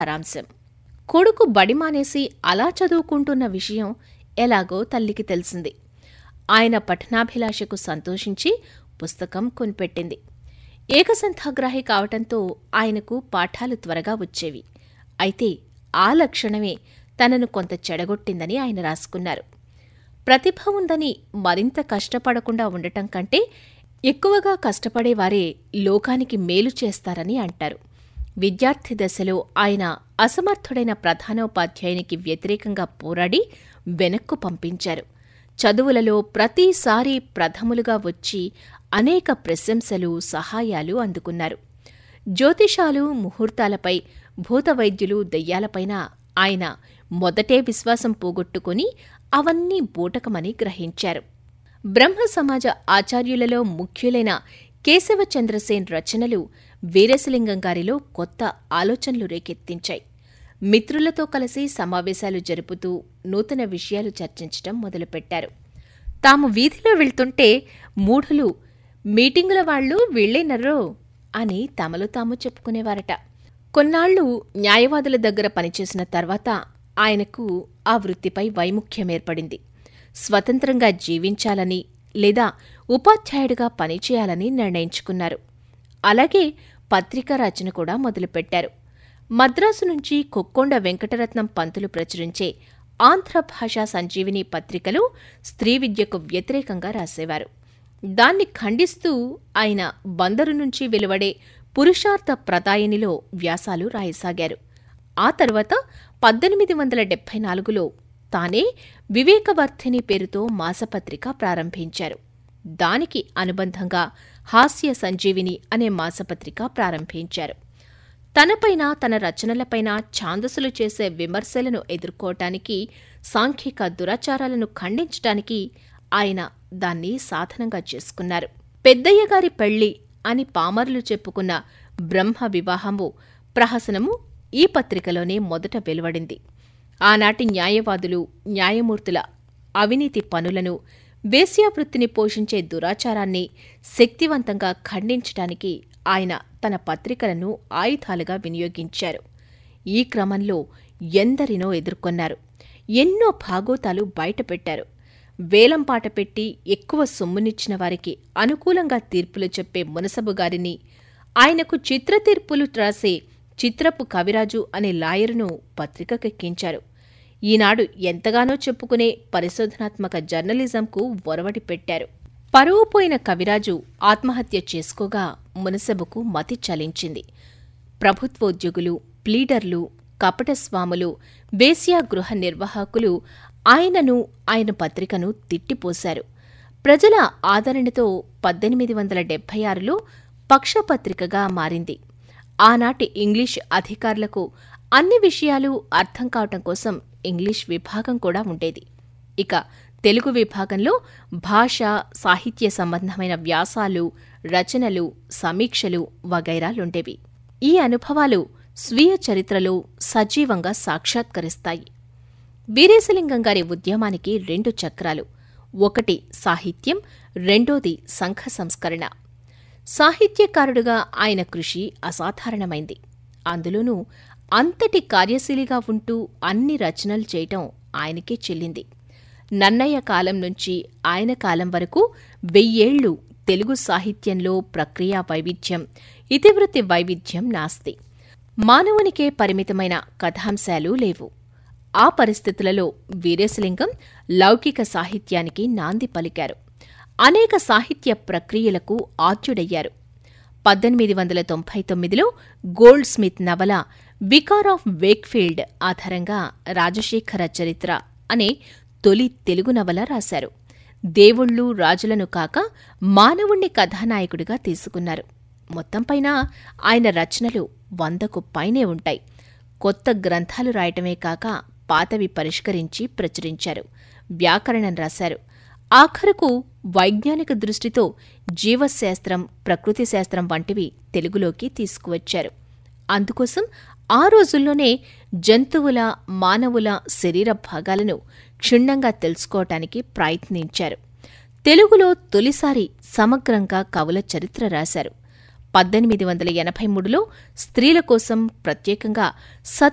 సారాంశం కొడుకు బడి మానేసి అలా చదువుకుంటున్న విషయం ఎలాగో తల్లికి తెలిసింది ఆయన పఠనాభిలాషకు సంతోషించి పుస్తకం కొనిపెట్టింది ఏకసంథాగ్రాహి కావటంతో ఆయనకు పాఠాలు త్వరగా వచ్చేవి అయితే ఆ లక్షణమే తనను కొంత చెడగొట్టిందని ఆయన రాసుకున్నారు ప్రతిభ ఉందని మరింత కష్టపడకుండా ఉండటం కంటే ఎక్కువగా కష్టపడేవారే లోకానికి మేలు చేస్తారని అంటారు విద్యార్థి దశలో ఆయన అసమర్థుడైన ప్రధానోపాధ్యాయునికి వ్యతిరేకంగా పోరాడి వెనక్కు పంపించారు చదువులలో ప్రతిసారి ప్రథములుగా వచ్చి అనేక ప్రశంసలు సహాయాలు అందుకున్నారు జ్యోతిషాలు ముహూర్తాలపై భూతవైద్యులు దెయ్యాలపైన ఆయన మొదటే విశ్వాసం పోగొట్టుకుని అవన్నీ బూటకమని గ్రహించారు బ్రహ్మ సమాజ ఆచార్యులలో ముఖ్యులైన కేశవచంద్రసేన్ రచనలు వీరేశలింగం గారిలో కొత్త ఆలోచనలు రేకెత్తించాయి మిత్రులతో కలిసి సమావేశాలు జరుపుతూ నూతన విషయాలు చర్చించటం మొదలుపెట్టారు తాము వీధిలో వెళ్తుంటే మూఢులు మీటింగుల వాళ్ళు వీళ్ళేనర్రో అని తమలో తాము చెప్పుకునేవారట కొన్నాళ్లు న్యాయవాదుల దగ్గర పనిచేసిన తర్వాత ఆయనకు ఆ వృత్తిపై వైముఖ్యం ఏర్పడింది స్వతంత్రంగా జీవించాలని లేదా ఉపాధ్యాయుడిగా పనిచేయాలని నిర్ణయించుకున్నారు అలాగే పత్రికా రచన కూడా మొదలుపెట్టారు మద్రాసు నుంచి కొక్కొండ వెంకటరత్నం పంతులు ప్రచురించే ఆంధ్ర భాషా సంజీవిని పత్రికలో స్త్రీ విద్యకు వ్యతిరేకంగా రాసేవారు దాన్ని ఖండిస్తూ ఆయన బందరు నుంచి వెలువడే పురుషార్థ ప్రదాయనిలో వ్యాసాలు రాయసాగారు ఆ తర్వాత పద్దెనిమిది వందల డెబ్బై నాలుగులో తానే వివేకవర్ధిని పేరుతో మాసపత్రిక ప్రారంభించారు దానికి అనుబంధంగా హాస్య సంజీవిని అనే మాసపత్రిక ప్రారంభించారు తనపైన తన రచనలపైన ఛాందసులు చేసే విమర్శలను ఎదుర్కోవటానికి సాంఘిక దురాచారాలను ఖండించటానికి ఆయన దాన్ని సాధనంగా చేసుకున్నారు పెద్దయ్య గారి పెళ్లి అని పామరులు చెప్పుకున్న బ్రహ్మ వివాహము ప్రహసనము ఈ పత్రికలోనే మొదట వెలువడింది ఆనాటి న్యాయవాదులు న్యాయమూర్తుల అవినీతి పనులను వేశ్యావృత్తిని పోషించే దురాచారాన్ని శక్తివంతంగా ఖండించటానికి ఆయన తన పత్రికలను ఆయుధాలుగా వినియోగించారు ఈ క్రమంలో ఎందరినో ఎదుర్కొన్నారు ఎన్నో భాగోతాలు బయటపెట్టారు వేలంపాట పెట్టి ఎక్కువ సొమ్మునిచ్చిన వారికి అనుకూలంగా తీర్పులు చెప్పే మునసబు గారిని ఆయనకు చిత్ర తీర్పులు రాసే చిత్రపు కవిరాజు అనే లాయరును పత్రికకెక్కించారు ఈనాడు ఎంతగానో చెప్పుకునే పరిశోధనాత్మక జర్నలిజంకు ఒరవడి పెట్టారు పరువు పోయిన కవిరాజు ఆత్మహత్య చేసుకోగా మునసబుకు మతి చలించింది ప్రభుత్వోద్యోగులు ప్లీడర్లు కపటస్వాములు వేశ్యా గృహ నిర్వాహకులు ఆయనను ఆయన పత్రికను తిట్టిపోశారు ప్రజల ఆదరణతో పద్దెనిమిది వందల డెబ్బై ఆరులో పక్షపత్రికగా మారింది ఆనాటి ఇంగ్లీష్ అధికారులకు అన్ని విషయాలు అర్థం కావటం కోసం ఇంగ్లీష్ విభాగం కూడా ఉండేది ఇక తెలుగు విభాగంలో భాష సాహిత్య సంబంధమైన వ్యాసాలు రచనలు సమీక్షలు వగైరాలుండేవి ఈ అనుభవాలు స్వీయ చరిత్రలో సజీవంగా సాక్షాత్కరిస్తాయి వీరేశలింగం గారి ఉద్యమానికి రెండు చక్రాలు ఒకటి సాహిత్యం రెండోది సంఘ సంస్కరణ సాహిత్యకారుడుగా ఆయన కృషి అసాధారణమైంది అందులోనూ అంతటి కార్యశీలిగా ఉంటూ అన్ని రచనలు చేయటం ఆయనకే చెల్లింది నన్నయ్య కాలం నుంచి ఆయన కాలం వరకు వెయ్యేళ్లు తెలుగు సాహిత్యంలో ప్రక్రియా వైవిధ్యం ఇతివృత్తి వైవిధ్యం నాస్తి మానవునికే పరిమితమైన కథాంశాలు లేవు ఆ పరిస్థితులలో వీరేశలింగం లౌకిక సాహిత్యానికి నాంది పలికారు అనేక సాహిత్య ప్రక్రియలకు ఆద్యుడయ్యారు పద్దెనిమిది వందల తొంభై తొమ్మిదిలో గోల్డ్ స్మిత్ నవల వికార్ ఆఫ్ వేక్ఫీల్డ్ ఆధారంగా రాజశేఖర చరిత్ర అనే తొలి తెలుగు నవల రాశారు దేవుళ్ళు రాజులను కాక మానవుణ్ణి కథానాయకుడిగా తీసుకున్నారు మొత్తంపైన ఆయన రచనలు వందకు పైనే ఉంటాయి కొత్త గ్రంథాలు రాయటమే కాక పాతవి పరిష్కరించి ప్రచురించారు వ్యాకరణం రాశారు ఆఖరకు వైజ్ఞానిక దృష్టితో జీవశాస్త్రం ప్రకృతి శాస్త్రం వంటివి తెలుగులోకి తీసుకువచ్చారు అందుకోసం ఆ రోజుల్లోనే జంతువుల మానవుల శరీర భాగాలను క్షుణ్ణంగా తెలుసుకోవటానికి ప్రయత్నించారు తెలుగులో తొలిసారి సమగ్రంగా కవుల చరిత్ర రాశారు పద్దెనిమిది వందల ఎనభై మూడులో స్త్రీల కోసం ప్రత్యేకంగా